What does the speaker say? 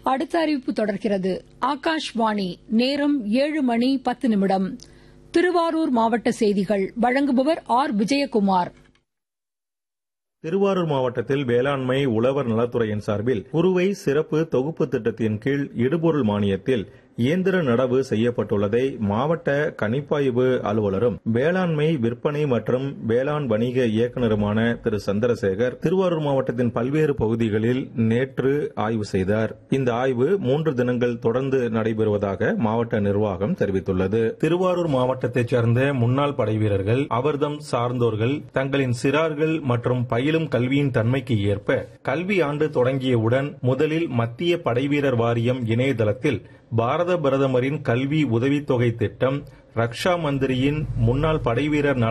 அடுத்த அறிவிப்பு தொடர்கிறது ஆகாஷ்வாணி நேரம் ஏழு மணி பத்து நிமிடம் திருவாரூர் மாவட்ட செய்திகள் வழங்குபவர் ஆர் விஜயகுமார் திருவாரூர் மாவட்டத்தில் வேளாண்மை உழவர் நலத்துறையின் சார்பில் குறுவை சிறப்பு தொகுப்பு திட்டத்தின் கீழ் இடுபொருள் மானியத்தில் இயந்திர நடவு செய்யப்பட்டுள்ளதை மாவட்ட கணிப்பாய்வு அலுவலரும் வேளாண்மை விற்பனை மற்றும் வேளாண் வணிக இயக்குநருமான திரு சந்திரசேகர் திருவாரூர் மாவட்டத்தின் பல்வேறு பகுதிகளில் நேற்று ஆய்வு செய்தார் இந்த ஆய்வு மூன்று தினங்கள் தொடர்ந்து நடைபெறுவதாக மாவட்ட நிர்வாகம் தெரிவித்துள்ளது திருவாரூர் மாவட்டத்தைச் சேர்ந்த முன்னாள் படைவீரர்கள் அவர்தம் சார்ந்தோர்கள் தங்களின் சிறார்கள் மற்றும் பயிலும் கல்வியின் தன்மைக்கு ஏற்ப கல்வி ஆண்டு தொடங்கியவுடன் முதலில் மத்திய படைவீரர் வாரியம் இணையதளத்தில் பாரத பிரதமரின் கல்வி உதவித்தொகை திட்டம் ரக்ஷா மந்திரியின் முன்னாள் படைவீரர்